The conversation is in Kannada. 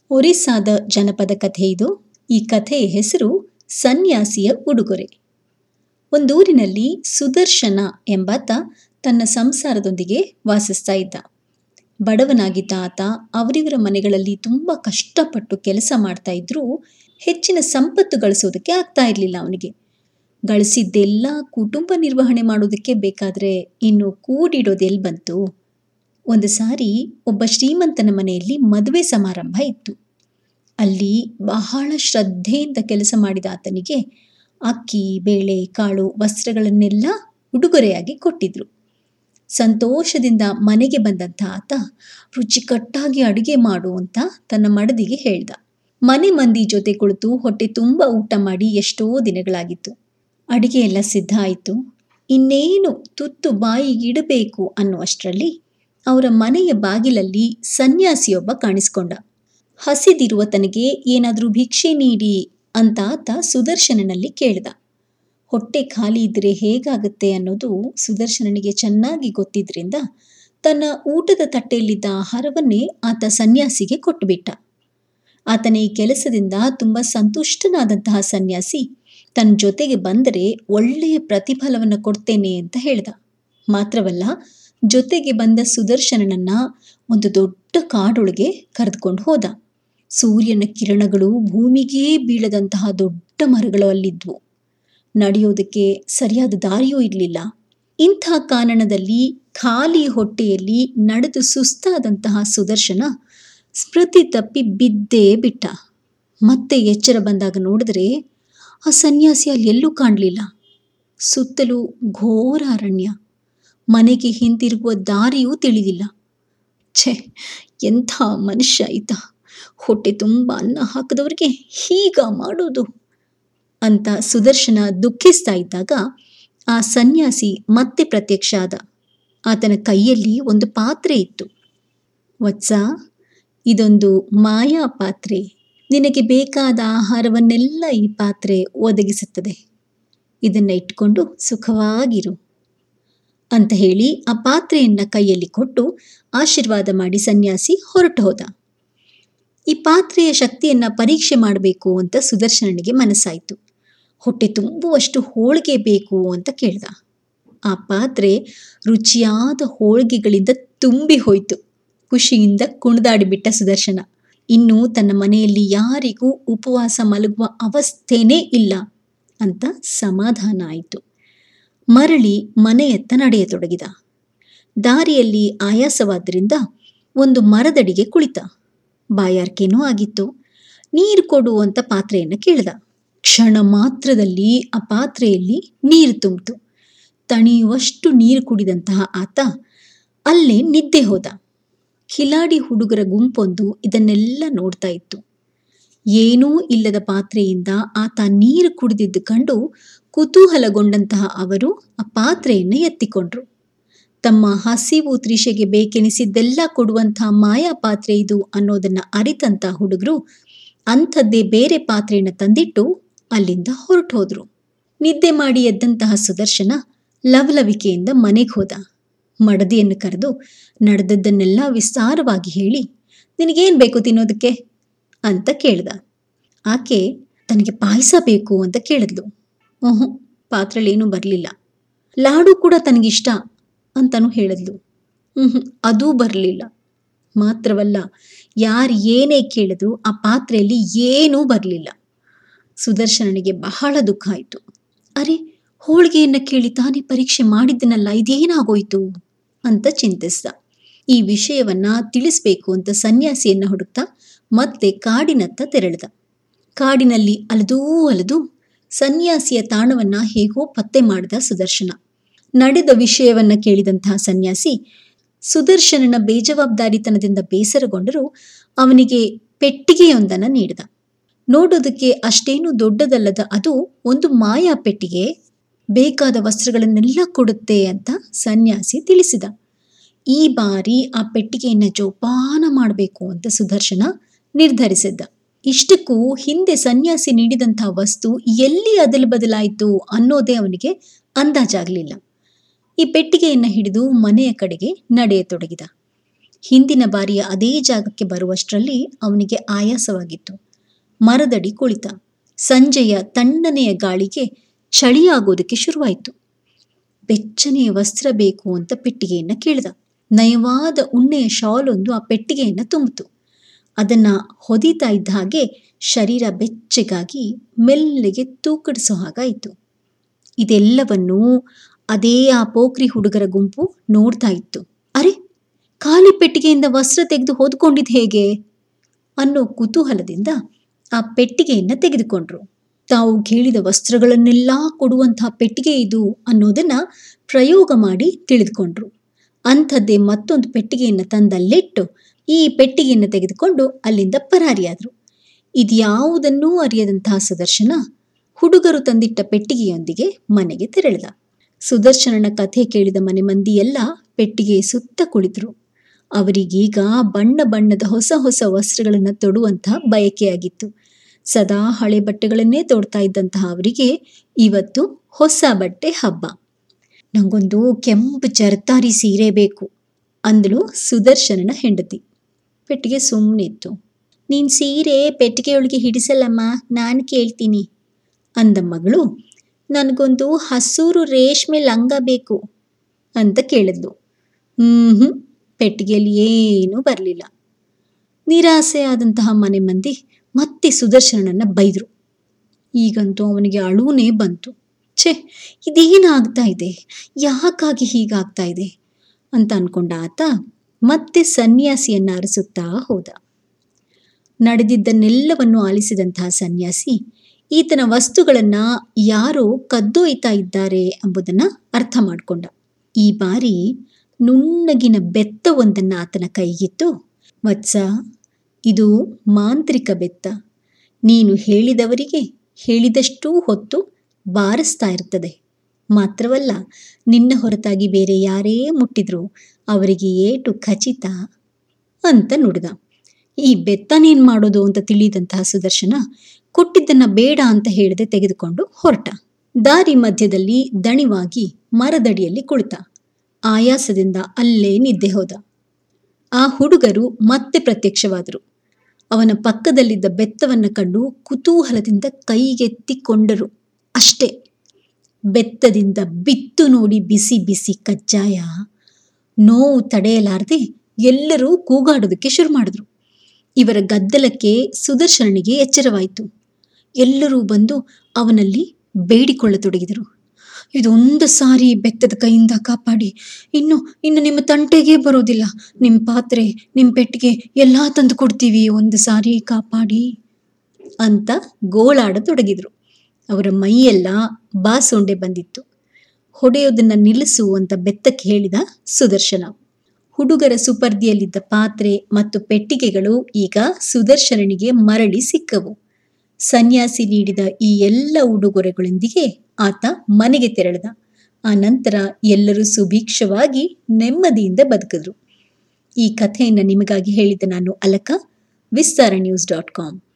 ಒರಿಸ್ಸಾದ ಜನಪದ ಕಥೆ ಇದು ಈ ಕಥೆಯ ಹೆಸರು ಸನ್ಯಾಸಿಯ ಉಡುಗೊರೆ ಒಂದೂರಿನಲ್ಲಿ ಸುದರ್ಶನ ಎಂಬಾತ ತನ್ನ ಸಂಸಾರದೊಂದಿಗೆ ವಾಸಿಸ್ತಾ ಇದ್ದ ಬಡವನಾಗಿದ್ದ ಆತ ಅವರಿವರ ಮನೆಗಳಲ್ಲಿ ತುಂಬ ಕಷ್ಟಪಟ್ಟು ಕೆಲಸ ಮಾಡ್ತಾ ಇದ್ರೂ ಹೆಚ್ಚಿನ ಸಂಪತ್ತು ಗಳಿಸೋದಕ್ಕೆ ಆಗ್ತಾ ಇರಲಿಲ್ಲ ಅವನಿಗೆ ಗಳಿಸಿದ್ದೆಲ್ಲ ಕುಟುಂಬ ನಿರ್ವಹಣೆ ಮಾಡೋದಕ್ಕೆ ಬೇಕಾದರೆ ಇನ್ನು ಕೂಡಿಡೋದು ಎಲ್ಲಿ ಬಂತು ಒಂದು ಸಾರಿ ಒಬ್ಬ ಶ್ರೀಮಂತನ ಮನೆಯಲ್ಲಿ ಮದುವೆ ಸಮಾರಂಭ ಇತ್ತು ಅಲ್ಲಿ ಬಹಳ ಶ್ರದ್ಧೆಯಿಂದ ಕೆಲಸ ಮಾಡಿದ ಆತನಿಗೆ ಅಕ್ಕಿ ಬೇಳೆ ಕಾಳು ವಸ್ತ್ರಗಳನ್ನೆಲ್ಲ ಉಡುಗೊರೆಯಾಗಿ ಕೊಟ್ಟಿದ್ರು ಸಂತೋಷದಿಂದ ಮನೆಗೆ ಬಂದಂಥ ಆತ ರುಚಿಕಟ್ಟಾಗಿ ಅಡುಗೆ ಮಾಡು ಅಂತ ತನ್ನ ಮಡದಿಗೆ ಹೇಳ್ದ ಮನೆ ಮಂದಿ ಜೊತೆ ಕುಳಿತು ಹೊಟ್ಟೆ ತುಂಬ ಊಟ ಮಾಡಿ ಎಷ್ಟೋ ದಿನಗಳಾಗಿತ್ತು ಅಡಿಗೆ ಎಲ್ಲ ಸಿದ್ಧ ಆಯಿತು ಇನ್ನೇನು ತುತ್ತು ಬಾಯಿಗಿಡಬೇಕು ಅನ್ನುವಷ್ಟರಲ್ಲಿ ಅವರ ಮನೆಯ ಬಾಗಿಲಲ್ಲಿ ಸನ್ಯಾಸಿಯೊಬ್ಬ ಕಾಣಿಸ್ಕೊಂಡ ಹಸಿದಿರುವ ತನಗೆ ಏನಾದರೂ ಭಿಕ್ಷೆ ನೀಡಿ ಅಂತ ಆತ ಸುದರ್ಶನನಲ್ಲಿ ಕೇಳ್ದ ಹೊಟ್ಟೆ ಖಾಲಿ ಇದ್ರೆ ಹೇಗಾಗುತ್ತೆ ಅನ್ನೋದು ಸುದರ್ಶನನಿಗೆ ಚೆನ್ನಾಗಿ ಗೊತ್ತಿದ್ರಿಂದ ತನ್ನ ಊಟದ ತಟ್ಟೆಯಲ್ಲಿದ್ದ ಆಹಾರವನ್ನೇ ಆತ ಸನ್ಯಾಸಿಗೆ ಕೊಟ್ಟುಬಿಟ್ಟ ಆತನ ಈ ಕೆಲಸದಿಂದ ತುಂಬ ಸಂತುಷ್ಟನಾದಂತಹ ಸನ್ಯಾಸಿ ತನ್ನ ಜೊತೆಗೆ ಬಂದರೆ ಒಳ್ಳೆಯ ಪ್ರತಿಫಲವನ್ನು ಕೊಡ್ತೇನೆ ಅಂತ ಹೇಳ್ದ ಮಾತ್ರವಲ್ಲ ಜೊತೆಗೆ ಬಂದ ಸುದರ್ಶನನನ್ನ ಒಂದು ದೊಡ್ಡ ಕಾಡೊಳಗೆ ಕರೆದುಕೊಂಡು ಹೋದ ಸೂರ್ಯನ ಕಿರಣಗಳು ಭೂಮಿಗೇ ಬೀಳದಂತಹ ದೊಡ್ಡ ಮರಗಳು ಅಲ್ಲಿದ್ವು ನಡೆಯೋದಕ್ಕೆ ಸರಿಯಾದ ದಾರಿಯೂ ಇರಲಿಲ್ಲ ಇಂಥ ಕಾರಣದಲ್ಲಿ ಖಾಲಿ ಹೊಟ್ಟೆಯಲ್ಲಿ ನಡೆದು ಸುಸ್ತಾದಂತಹ ಸುದರ್ಶನ ಸ್ಮೃತಿ ತಪ್ಪಿ ಬಿದ್ದೇ ಬಿಟ್ಟ ಮತ್ತೆ ಎಚ್ಚರ ಬಂದಾಗ ನೋಡಿದ್ರೆ ಆ ಸನ್ಯಾಸಿ ಅಲ್ಲಿ ಎಲ್ಲೂ ಕಾಣಲಿಲ್ಲ ಸುತ್ತಲೂ ಘೋರ ಅರಣ್ಯ ಮನೆಗೆ ಹಿಂತಿರುಗುವ ದಾರಿಯೂ ತಿಳಿದಿಲ್ಲ ಛೆ ಎಂಥ ಮನುಷ್ಯ ಆಯ್ತ ಹೊಟ್ಟೆ ತುಂಬ ಅನ್ನ ಹಾಕಿದವ್ರಿಗೆ ಹೀಗ ಮಾಡೋದು ಅಂತ ಸುದರ್ಶನ ದುಃಖಿಸ್ತಾ ಇದ್ದಾಗ ಆ ಸನ್ಯಾಸಿ ಮತ್ತೆ ಪ್ರತ್ಯಕ್ಷ ಆದ ಆತನ ಕೈಯಲ್ಲಿ ಒಂದು ಪಾತ್ರೆ ಇತ್ತು ವತ್ಸ ಇದೊಂದು ಮಾಯಾ ಪಾತ್ರೆ ನಿನಗೆ ಬೇಕಾದ ಆಹಾರವನ್ನೆಲ್ಲ ಈ ಪಾತ್ರೆ ಒದಗಿಸುತ್ತದೆ ಇದನ್ನು ಇಟ್ಕೊಂಡು ಸುಖವಾಗಿರು ಅಂತ ಹೇಳಿ ಆ ಪಾತ್ರೆಯನ್ನ ಕೈಯಲ್ಲಿ ಕೊಟ್ಟು ಆಶೀರ್ವಾದ ಮಾಡಿ ಸನ್ಯಾಸಿ ಹೊರಟು ಹೋದ ಈ ಪಾತ್ರೆಯ ಶಕ್ತಿಯನ್ನ ಪರೀಕ್ಷೆ ಮಾಡಬೇಕು ಅಂತ ಸುದರ್ಶನನಿಗೆ ಮನಸ್ಸಾಯಿತು ಹೊಟ್ಟೆ ತುಂಬುವಷ್ಟು ಹೋಳಿಗೆ ಬೇಕು ಅಂತ ಕೇಳ್ದ ಆ ಪಾತ್ರೆ ರುಚಿಯಾದ ಹೋಳಿಗೆಗಳಿಂದ ತುಂಬಿ ಹೋಯಿತು ಖುಷಿಯಿಂದ ಕುಣಿದಾಡಿಬಿಟ್ಟ ಸುದರ್ಶನ ಇನ್ನು ತನ್ನ ಮನೆಯಲ್ಲಿ ಯಾರಿಗೂ ಉಪವಾಸ ಮಲಗುವ ಅವಸ್ಥೆನೇ ಇಲ್ಲ ಅಂತ ಸಮಾಧಾನ ಆಯಿತು ಮರಳಿ ಮನೆಯತ್ತ ನಡೆಯತೊಡಗಿದ ದಾರಿಯಲ್ಲಿ ಆಯಾಸವಾದ್ದರಿಂದ ಒಂದು ಮರದಡಿಗೆ ಕುಳಿತ ಬಾಯಾರ್ಕೆನೂ ಆಗಿತ್ತು ನೀರು ಕೊಡು ಅಂತ ಪಾತ್ರೆಯನ್ನು ಕೇಳ್ದ ಕ್ಷಣ ಮಾತ್ರದಲ್ಲಿ ಆ ಪಾತ್ರೆಯಲ್ಲಿ ನೀರು ತುಂಬಿತು ತಣಿಯುವಷ್ಟು ನೀರು ಕುಡಿದಂತಹ ಆತ ಅಲ್ಲೇ ನಿದ್ದೆ ಹೋದ ಕಿಲಾಡಿ ಹುಡುಗರ ಗುಂಪೊಂದು ಇದನ್ನೆಲ್ಲ ನೋಡ್ತಾ ಇತ್ತು ಏನೂ ಇಲ್ಲದ ಪಾತ್ರೆಯಿಂದ ಆತ ನೀರು ಕುಡಿದಿದ್ದು ಕಂಡು ಕುತೂಹಲಗೊಂಡಂತಹ ಅವರು ಆ ಪಾತ್ರೆಯನ್ನು ಎತ್ತಿಕೊಂಡ್ರು ತಮ್ಮ ಹಸಿವು ತ್ರಿಷೆಗೆ ಬೇಕೆನಿಸಿದ್ದೆಲ್ಲ ಕೊಡುವಂತಹ ಮಾಯಾ ಪಾತ್ರೆ ಇದು ಅನ್ನೋದನ್ನ ಅರಿತಂತ ಹುಡುಗರು ಅಂಥದ್ದೇ ಬೇರೆ ಪಾತ್ರೆಯನ್ನು ತಂದಿಟ್ಟು ಅಲ್ಲಿಂದ ಹೊರಟು ಹೋದ್ರು ನಿದ್ದೆ ಮಾಡಿ ಎದ್ದಂತಹ ಸುದರ್ಶನ ಲವಲವಿಕೆಯಿಂದ ಮನೆಗೆ ಹೋದ ಮಡದಿಯನ್ನು ಕರೆದು ನಡೆದದ್ದನ್ನೆಲ್ಲ ವಿಸ್ತಾರವಾಗಿ ಹೇಳಿ ನಿನಗೇನು ಬೇಕು ತಿನ್ನೋದಕ್ಕೆ ಅಂತ ಕೇಳ್ದ ಆಕೆ ತನಗೆ ಪಾಯಸ ಬೇಕು ಅಂತ ಕೇಳಿದ್ಲು ಓಹೋ ಪಾತ್ರೆಲೇನೂ ಬರಲಿಲ್ಲ ಲಾಡು ಕೂಡ ತನಗಿಷ್ಟ ಅಂತಲೂ ಹೇಳಿದ್ಲು ಹ್ಞೂ ಅದೂ ಬರಲಿಲ್ಲ ಮಾತ್ರವಲ್ಲ ಯಾರು ಏನೇ ಕೇಳಿದ್ರು ಆ ಪಾತ್ರೆಯಲ್ಲಿ ಏನೂ ಬರಲಿಲ್ಲ ಸುದರ್ಶನನಿಗೆ ಬಹಳ ದುಃಖ ಆಯಿತು ಅರೆ ಹೋಳಿಗೆಯನ್ನು ಕೇಳಿ ತಾನೇ ಪರೀಕ್ಷೆ ಮಾಡಿದ್ದನಲ್ಲ ಇದೇನಾಗೋಯ್ತು ಅಂತ ಚಿಂತಿಸ್ದ ಈ ವಿಷಯವನ್ನ ತಿಳಿಸ್ಬೇಕು ಅಂತ ಸನ್ಯಾಸಿಯನ್ನ ಹುಡುಕ್ತಾ ಮತ್ತೆ ಕಾಡಿನತ್ತ ತೆರಳಿದ ಕಾಡಿನಲ್ಲಿ ಅಲದೂ ಅಲದು ಸನ್ಯಾಸಿಯ ತಾಣವನ್ನ ಹೇಗೋ ಪತ್ತೆ ಮಾಡಿದ ಸುದರ್ಶನ ನಡೆದ ವಿಷಯವನ್ನ ಕೇಳಿದಂತಹ ಸನ್ಯಾಸಿ ಸುದರ್ಶನನ ಬೇಜವಾಬ್ದಾರಿತನದಿಂದ ಬೇಸರಗೊಂಡರೂ ಅವನಿಗೆ ಪೆಟ್ಟಿಗೆಯೊಂದನ್ನು ನೀಡಿದ ನೋಡೋದಕ್ಕೆ ಅಷ್ಟೇನು ದೊಡ್ಡದಲ್ಲದ ಅದು ಒಂದು ಮಾಯಾ ಪೆಟ್ಟಿಗೆ ಬೇಕಾದ ವಸ್ತ್ರಗಳನ್ನೆಲ್ಲ ಕೊಡುತ್ತೆ ಅಂತ ಸನ್ಯಾಸಿ ತಿಳಿಸಿದ ಈ ಬಾರಿ ಆ ಪೆಟ್ಟಿಗೆಯನ್ನು ಜೋಪಾನ ಮಾಡಬೇಕು ಅಂತ ಸುದರ್ಶನ ನಿರ್ಧರಿಸಿದ್ದ ಇಷ್ಟಕ್ಕೂ ಹಿಂದೆ ಸನ್ಯಾಸಿ ನೀಡಿದಂತಹ ವಸ್ತು ಎಲ್ಲಿ ಅದಲು ಬದಲಾಯಿತು ಅನ್ನೋದೇ ಅವನಿಗೆ ಅಂದಾಜಾಗಲಿಲ್ಲ ಈ ಪೆಟ್ಟಿಗೆಯನ್ನು ಹಿಡಿದು ಮನೆಯ ಕಡೆಗೆ ನಡೆಯತೊಡಗಿದ ಹಿಂದಿನ ಬಾರಿಯ ಅದೇ ಜಾಗಕ್ಕೆ ಬರುವಷ್ಟರಲ್ಲಿ ಅವನಿಗೆ ಆಯಾಸವಾಗಿತ್ತು ಮರದಡಿ ಕುಳಿತ ಸಂಜೆಯ ತಣ್ಣನೆಯ ಗಾಳಿಗೆ ಚಳಿಯಾಗೋದಕ್ಕೆ ಶುರುವಾಯಿತು ಬೆಚ್ಚನೆಯ ವಸ್ತ್ರ ಬೇಕು ಅಂತ ಪೆಟ್ಟಿಗೆಯನ್ನ ಕೇಳಿದ ನಯವಾದ ಉಣ್ಣೆಯ ಶಾಲೊಂದು ಆ ಪೆಟ್ಟಿಗೆಯನ್ನ ತುಂಬಿತು ಅದನ್ನ ಹೊದಿತಾ ಇದ್ದ ಹಾಗೆ ಶರೀರ ಬೆಚ್ಚಗಾಗಿ ಮೆಲ್ಲಗೆ ತೂಕಡಿಸೋ ಹಾಗಾಯಿತು ಇದೆಲ್ಲವನ್ನೂ ಅದೇ ಆ ಪೋಖ್ರಿ ಹುಡುಗರ ಗುಂಪು ನೋಡ್ತಾ ಇತ್ತು ಅರೆ ಖಾಲಿ ಪೆಟ್ಟಿಗೆಯಿಂದ ವಸ್ತ್ರ ತೆಗೆದು ಹೊದ್ಕೊಂಡಿದ್ ಹೇಗೆ ಅನ್ನೋ ಕುತೂಹಲದಿಂದ ಆ ಪೆಟ್ಟಿಗೆಯನ್ನ ತೆಗೆದುಕೊಂಡ್ರು ತಾವು ಕೇಳಿದ ವಸ್ತ್ರಗಳನ್ನೆಲ್ಲ ಕೊಡುವಂತಹ ಪೆಟ್ಟಿಗೆ ಇದು ಅನ್ನೋದನ್ನ ಪ್ರಯೋಗ ಮಾಡಿ ತಿಳಿದುಕೊಂಡ್ರು ಅಂಥದ್ದೇ ಮತ್ತೊಂದು ಪೆಟ್ಟಿಗೆಯನ್ನು ತಂದಲ್ಲಿಟ್ಟು ಈ ಪೆಟ್ಟಿಗೆಯನ್ನು ತೆಗೆದುಕೊಂಡು ಅಲ್ಲಿಂದ ಪರಾರಿಯಾದರು ಇದ್ಯಾವುದನ್ನೂ ಅರಿಯದಂತಹ ಸುದರ್ಶನ ಹುಡುಗರು ತಂದಿಟ್ಟ ಪೆಟ್ಟಿಗೆಯೊಂದಿಗೆ ಮನೆಗೆ ತೆರಳಿದ ಸುದರ್ಶನನ ಕಥೆ ಕೇಳಿದ ಮನೆ ಮಂದಿ ಎಲ್ಲ ಪೆಟ್ಟಿಗೆಯ ಸುತ್ತ ಕುಳಿತರು ಅವರಿಗೀಗ ಬಣ್ಣ ಬಣ್ಣದ ಹೊಸ ಹೊಸ ವಸ್ತ್ರಗಳನ್ನು ತೊಡುವಂತಹ ಬಯಕೆಯಾಗಿತ್ತು ಸದಾ ಹಳೆ ಬಟ್ಟೆಗಳನ್ನೇ ತೊಡ್ತಾ ಇದ್ದಂತಹ ಅವರಿಗೆ ಇವತ್ತು ಹೊಸ ಬಟ್ಟೆ ಹಬ್ಬ ನಂಗೊಂದು ಕೆಂಪು ಜರ್ತಾರಿ ಸೀರೆ ಬೇಕು ಅಂದಳು ಸುದರ್ಶನನ ಹೆಂಡತಿ ಪೆಟ್ಟಿಗೆ ಸುಮ್ಮನೆ ಇತ್ತು ನೀನು ಸೀರೆ ಪೆಟ್ಟಿಗೆಯೊಳಗೆ ಹಿಡಿಸಲ್ಲಮ್ಮ ನಾನು ಕೇಳ್ತೀನಿ ಅಂದ ಮಗಳು ನನಗೊಂದು ಹಸೂರು ರೇಷ್ಮೆ ಲಂಗ ಬೇಕು ಅಂತ ಕೇಳಿದ್ಲು ಹ್ಞೂ ಪೆಟ್ಟಿಗೆಯಲ್ಲಿ ಏನೂ ಬರಲಿಲ್ಲ ನಿರಾಸೆ ಆದಂತಹ ಮನೆ ಮಂದಿ ಮತ್ತೆ ಸುದರ್ಶನನನ್ನ ಬೈದರು ಈಗಂತೂ ಅವನಿಗೆ ಅಳುನೇ ಬಂತು ಛೇ ಇದೇನಾಗ್ತಾ ಇದೆ ಯಾಕಾಗಿ ಹೀಗಾಗ್ತಾ ಇದೆ ಅಂತ ಅನ್ಕೊಂಡ ಆತ ಮತ್ತೆ ಸನ್ಯಾಸಿಯನ್ನ ಅರಸುತ್ತಾ ಹೋದ ನಡೆದಿದ್ದನ್ನೆಲ್ಲವನ್ನು ಆಲಿಸಿದಂತಹ ಸನ್ಯಾಸಿ ಈತನ ವಸ್ತುಗಳನ್ನ ಯಾರೋ ಕದ್ದೊಯ್ತಾ ಇದ್ದಾರೆ ಎಂಬುದನ್ನ ಅರ್ಥ ಮಾಡಿಕೊಂಡ ಈ ಬಾರಿ ನುಣ್ಣಗಿನ ಬೆತ್ತವೊಂದನ್ನ ಆತನ ಕೈಗಿತ್ತು ವತ್ಸ ಇದು ಮಾಂತ್ರಿಕ ಬೆತ್ತ ನೀನು ಹೇಳಿದವರಿಗೆ ಹೇಳಿದಷ್ಟೂ ಹೊತ್ತು ಬಾರಿಸ್ತಾ ಇರ್ತದೆ ಮಾತ್ರವಲ್ಲ ನಿನ್ನ ಹೊರತಾಗಿ ಬೇರೆ ಯಾರೇ ಮುಟ್ಟಿದ್ರು ಅವರಿಗೆ ಏಟು ಖಚಿತ ಅಂತ ನುಡಿದ ಈ ಬೆತ್ತನೇನ್ ಮಾಡೋದು ಅಂತ ತಿಳಿದಂತಹ ಸುದರ್ಶನ ಕೊಟ್ಟಿದ್ದನ್ನ ಬೇಡ ಅಂತ ಹೇಳದೆ ತೆಗೆದುಕೊಂಡು ಹೊರಟ ದಾರಿ ಮಧ್ಯದಲ್ಲಿ ದಣಿವಾಗಿ ಮರದಡಿಯಲ್ಲಿ ಕುಳಿತ ಆಯಾಸದಿಂದ ಅಲ್ಲೇ ನಿದ್ದೆ ಹೋದ ಆ ಹುಡುಗರು ಮತ್ತೆ ಪ್ರತ್ಯಕ್ಷವಾದರು ಅವನ ಪಕ್ಕದಲ್ಲಿದ್ದ ಬೆತ್ತವನ್ನ ಕಂಡು ಕುತೂಹಲದಿಂದ ಕೈಗೆತ್ತಿಕೊಂಡರು ಅಷ್ಟೇ ಬೆತ್ತದಿಂದ ಬಿತ್ತು ನೋಡಿ ಬಿಸಿ ಬಿಸಿ ಕಜ್ಜಾಯ ನೋವು ತಡೆಯಲಾರದೆ ಎಲ್ಲರೂ ಕೂಗಾಡೋದಕ್ಕೆ ಶುರು ಮಾಡಿದ್ರು ಇವರ ಗದ್ದಲಕ್ಕೆ ಸುದರ್ಶನಿಗೆ ಎಚ್ಚರವಾಯಿತು ಎಲ್ಲರೂ ಬಂದು ಅವನಲ್ಲಿ ಬೇಡಿಕೊಳ್ಳತೊಡಗಿದರು ಇದೊಂದು ಸಾರಿ ಬೆತ್ತದ ಕೈಯಿಂದ ಕಾಪಾಡಿ ಇನ್ನು ಇನ್ನು ನಿಮ್ಮ ತಂಟೆಗೆ ಬರೋದಿಲ್ಲ ನಿಮ್ಮ ಪಾತ್ರೆ ನಿಮ್ಮ ಪೆಟ್ಟಿಗೆ ಎಲ್ಲ ತಂದು ಕೊಡ್ತೀವಿ ಒಂದು ಸಾರಿ ಕಾಪಾಡಿ ಅಂತ ಗೋಳಾಡತೊಡಗಿದ್ರು ಅವರ ಮೈಯೆಲ್ಲ ಬಾಸೊಂಡೆ ಬಂದಿತ್ತು ಹೊಡೆಯೋದನ್ನ ನಿಲ್ಲಿಸು ಅಂತ ಬೆತ್ತಕ್ಕೆ ಹೇಳಿದ ಸುದರ್ಶನ ಹುಡುಗರ ಸುಪರ್ದಿಯಲ್ಲಿದ್ದ ಪಾತ್ರೆ ಮತ್ತು ಪೆಟ್ಟಿಗೆಗಳು ಈಗ ಸುದರ್ಶನನಿಗೆ ಮರಳಿ ಸಿಕ್ಕವು ಸನ್ಯಾಸಿ ನೀಡಿದ ಈ ಎಲ್ಲ ಉಡುಗೊರೆಗಳೊಂದಿಗೆ ಆತ ಮನೆಗೆ ತೆರಳಿದ ಆ ನಂತರ ಎಲ್ಲರೂ ಸುಭೀಕ್ಷವಾಗಿ ನೆಮ್ಮದಿಯಿಂದ ಬದುಕಿದ್ರು ಈ ಕಥೆಯನ್ನು ನಿಮಗಾಗಿ ಹೇಳಿದ ನಾನು Alaka Vistara news dot com